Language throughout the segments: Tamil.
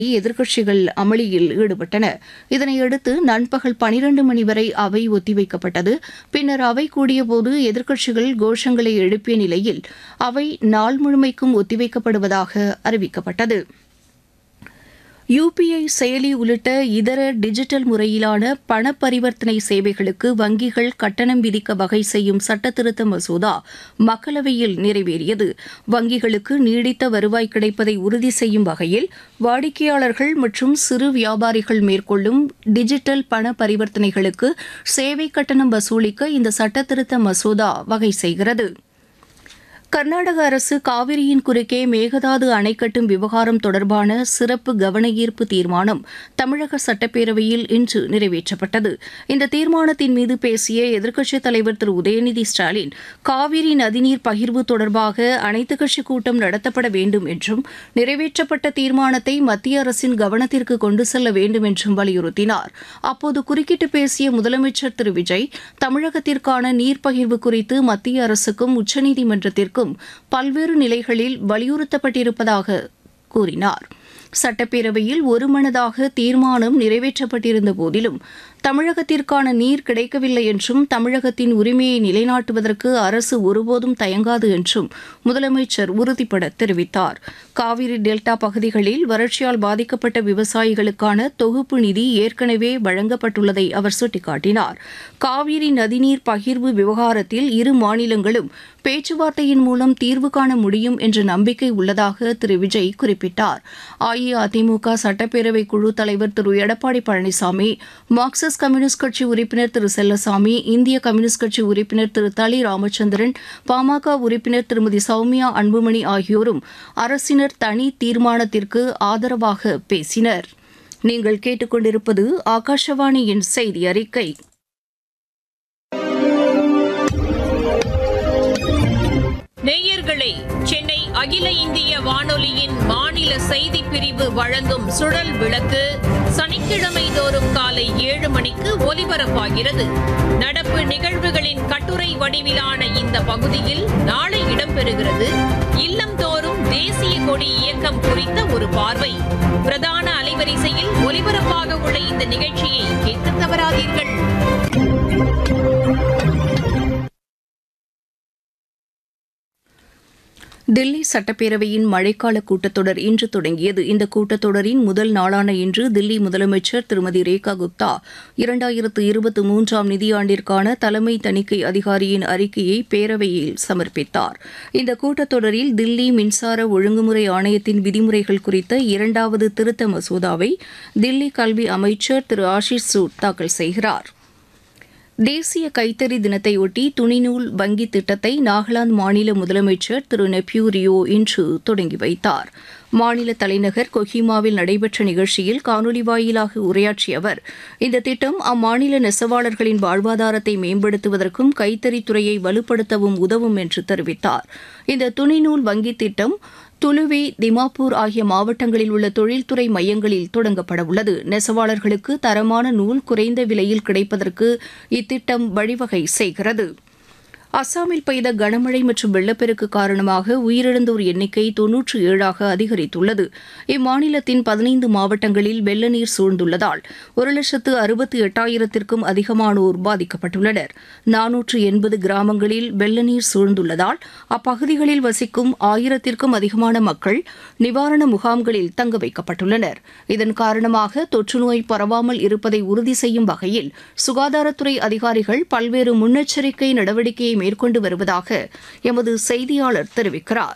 எதிர்க்கட்சிகள் அமளியில் ஈடுபட்டன இதனையடுத்து நண்பகல் பனிரண்டு மணி வரை அவை ஒத்திவைக்கப்பட்டது பின்னர் அவை கூடியபோது எதிர்க்கட்சிகள் கோஷங்களை எழுப்பிய நிலையில் அவை நாள் முழுமைக்கும் ஒத்திவைக்கப்படுவதாக அறிவிக்கப்பட்டது யுபிஐ செயலி உள்ளிட்ட இதர டிஜிட்டல் முறையிலான பண பரிவர்த்தனை சேவைகளுக்கு வங்கிகள் கட்டணம் விதிக்க வகை செய்யும் சட்டத்திருத்த மசோதா மக்களவையில் நிறைவேறியது வங்கிகளுக்கு நீடித்த வருவாய் கிடைப்பதை உறுதி செய்யும் வகையில் வாடிக்கையாளர்கள் மற்றும் சிறு வியாபாரிகள் மேற்கொள்ளும் டிஜிட்டல் பண பரிவர்த்தனைகளுக்கு சேவை கட்டணம் வசூலிக்க இந்த சட்டத்திருத்த மசோதா வகை செய்கிறது கர்நாடக அரசு காவிரியின் குறுக்கே மேகதாது அணை கட்டும் விவகாரம் தொடர்பான சிறப்பு கவன ஈர்ப்பு தீர்மானம் தமிழக சட்டப்பேரவையில் இன்று நிறைவேற்றப்பட்டது இந்த தீர்மானத்தின் மீது பேசிய எதிர்க்கட்சித் தலைவர் திரு உதயநிதி ஸ்டாலின் காவிரி நதிநீர் பகிர்வு தொடர்பாக அனைத்துக் கட்சி கூட்டம் நடத்தப்பட வேண்டும் என்றும் நிறைவேற்றப்பட்ட தீர்மானத்தை மத்திய அரசின் கவனத்திற்கு கொண்டு செல்ல வேண்டும் என்றும் வலியுறுத்தினார் அப்போது குறுக்கிட்டு பேசிய முதலமைச்சர் திரு விஜய் தமிழகத்திற்கான நீர் பகிர்வு குறித்து மத்திய அரசுக்கும் உச்சநீதிமன்றத்திற்கும் பல்வேறு நிலைகளில் வலியுறுத்தப்பட்டிருப்பதாக கூறினார் சட்டப்பேரவையில் ஒருமனதாக தீர்மானம் நிறைவேற்றப்பட்டிருந்த போதிலும் தமிழகத்திற்கான நீர் கிடைக்கவில்லை என்றும் தமிழகத்தின் உரிமையை நிலைநாட்டுவதற்கு அரசு ஒருபோதும் தயங்காது என்றும் முதலமைச்சர் உறுதிபட தெரிவித்தார் காவிரி டெல்டா பகுதிகளில் வறட்சியால் பாதிக்கப்பட்ட விவசாயிகளுக்கான தொகுப்பு நிதி ஏற்கனவே வழங்கப்பட்டுள்ளதை அவர் சுட்டிக்காட்டினார் காவிரி நதிநீர் பகிர்வு விவகாரத்தில் இரு மாநிலங்களும் பேச்சுவார்த்தையின் மூலம் தீர்வு காண முடியும் என்ற நம்பிக்கை உள்ளதாக திரு விஜய் குறிப்பிட்டார் அஇஅதிமுக சட்டப்பேரவை குழு தலைவர் திரு எடப்பாடி பழனிசாமி மார்க்சிஸ்ட் கம்யூனிஸ்ட் கட்சி உறுப்பினர் திரு செல்லசாமி இந்திய கம்யூனிஸ்ட் கட்சி உறுப்பினர் திரு தளி ராமச்சந்திரன் பாமக உறுப்பினர் திருமதி சௌமியா அன்புமணி ஆகியோரும் அரசினர் தனி தீர்மானத்திற்கு ஆதரவாக பேசினர் நீங்கள் கேட்டுக்கொண்டிருப்பது ஆகாஷவாணியின் செய்தி அறிக்கை நேயர்களே சென்னை அகில இந்திய வானொலியின் மாநில செய்திப் பிரிவு வழங்கும் சுழல் விளக்கு சனிக்கிழமை தோறும் காலை ஏழு மணிக்கு ஒலிபரப்பாகிறது நடப்பு நிகழ்வுகளின் கட்டுரை வடிவிலான இந்த பகுதியில் நாளை இடம்பெறுகிறது இல்லந்தோறும் தேசிய கொடி இயக்கம் குறித்த ஒரு பார்வை பிரதான அலைவரிசையில் ஒலிபரப்பாக உள்ள இந்த நிகழ்ச்சியை கேட்க தவறாதீர்கள் தில்லி சட்டப்பேரவையின் மழைக்கால கூட்டத்தொடர் இன்று தொடங்கியது இந்த கூட்டத்தொடரின் முதல் நாளான இன்று தில்லி முதலமைச்சர் திருமதி ரேகா குப்தா இரண்டாயிரத்து இருபத்தி மூன்றாம் நிதியாண்டிற்கான தலைமை தணிக்கை அதிகாரியின் அறிக்கையை பேரவையில் சமர்ப்பித்தார் இந்த கூட்டத்தொடரில் தில்லி மின்சார ஒழுங்குமுறை ஆணையத்தின் விதிமுறைகள் குறித்த இரண்டாவது திருத்த மசோதாவை தில்லி கல்வி அமைச்சர் திரு ஆஷிஷ் சூட் தாக்கல் செய்கிறார் தேசிய கைத்தறி தினத்தையொட்டி துணிநூல் வங்கி திட்டத்தை நாகாலாந்து மாநில முதலமைச்சர் திரு நெப்யூ ரியோ இன்று தொடங்கி வைத்தார் மாநில தலைநகர் கொஹிமாவில் நடைபெற்ற நிகழ்ச்சியில் காணொலி வாயிலாக உரையாற்றிய அவர் இந்த திட்டம் அம்மாநில நெசவாளர்களின் வாழ்வாதாரத்தை மேம்படுத்துவதற்கும் கைத்தறித்துறையை வலுப்படுத்தவும் உதவும் என்று தெரிவித்தார் இந்த துணிநூல் வங்கி திட்டம் துலுவி திமாப்பூர் ஆகிய மாவட்டங்களில் உள்ள தொழில்துறை மையங்களில் தொடங்கப்பட உள்ளது நெசவாளர்களுக்கு தரமான நூல் குறைந்த விலையில் கிடைப்பதற்கு இத்திட்டம் வழிவகை செய்கிறது அஸ்ஸாமில் பெய்த கனமழை மற்றும் வெள்ளப்பெருக்கு காரணமாக உயிரிழந்தோர் எண்ணிக்கை தொன்னூற்று ஏழாக அதிகரித்துள்ளது இம்மாநிலத்தின் பதினைந்து மாவட்டங்களில் வெள்ள நீர் சூழ்ந்துள்ளதால் ஒரு லட்சத்து அறுபத்தி எட்டாயிரத்திற்கும் அதிகமானோர் பாதிக்கப்பட்டுள்ளனர் நானூற்று எண்பது கிராமங்களில் வெள்ள நீர் சூழ்ந்துள்ளதால் அப்பகுதிகளில் வசிக்கும் ஆயிரத்திற்கும் அதிகமான மக்கள் நிவாரண முகாம்களில் தங்க வைக்கப்பட்டுள்ளனர் இதன் காரணமாக தொற்றுநோய் பரவாமல் இருப்பதை உறுதி செய்யும் வகையில் சுகாதாரத்துறை அதிகாரிகள் பல்வேறு முன்னெச்சரிக்கை நடவடிக்கையை மேற்கொண்டு வருவதாக எமது செய்தியாளர் தெரிவிக்கிறார்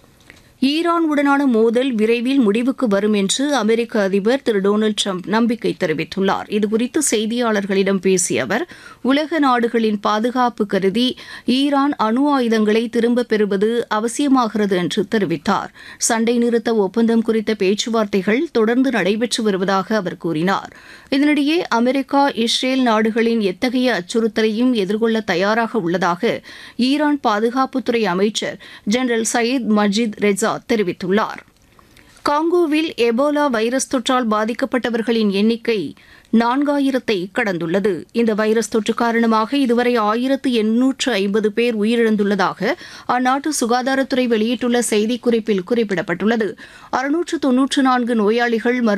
ஈரான் உடனான மோதல் விரைவில் முடிவுக்கு வரும் என்று அமெரிக்க அதிபர் திரு டொனால்டு ட்ரம்ப் நம்பிக்கை தெரிவித்துள்ளார் இதுகுறித்து செய்தியாளர்களிடம் பேசிய அவர் உலக நாடுகளின் பாதுகாப்பு கருதி ஈரான் அணு ஆயுதங்களை திரும்பப் பெறுவது அவசியமாகிறது என்று தெரிவித்தார் சண்டை நிறுத்த ஒப்பந்தம் குறித்த பேச்சுவார்த்தைகள் தொடர்ந்து நடைபெற்று வருவதாக அவர் கூறினார் இதனிடையே அமெரிக்கா இஸ்ரேல் நாடுகளின் எத்தகைய அச்சுறுத்தலையும் எதிர்கொள்ள தயாராக உள்ளதாக ஈரான் பாதுகாப்புத்துறை அமைச்சர் ஜெனரல் சயீத் மஜித் ரெஜா தெரிவித்துள்ளார் காங்கோவில் எபோலா வைரஸ் தொற்றால் பாதிக்கப்பட்டவர்களின் எண்ணிக்கை நான்காயிரத்தை கடந்துள்ளது இந்த வைரஸ் தொற்று காரணமாக இதுவரை ஆயிரத்து எண்ணூற்று ஐம்பது பேர் உயிரிழந்துள்ளதாக அந்நாட்டு சுகாதாரத்துறை வெளியிட்டுள்ள செய்திக்குறிப்பில் குறிப்பிடப்பட்டுள்ளது அறுநூற்று தொன்னூற்று நான்கு நோயாளிகள்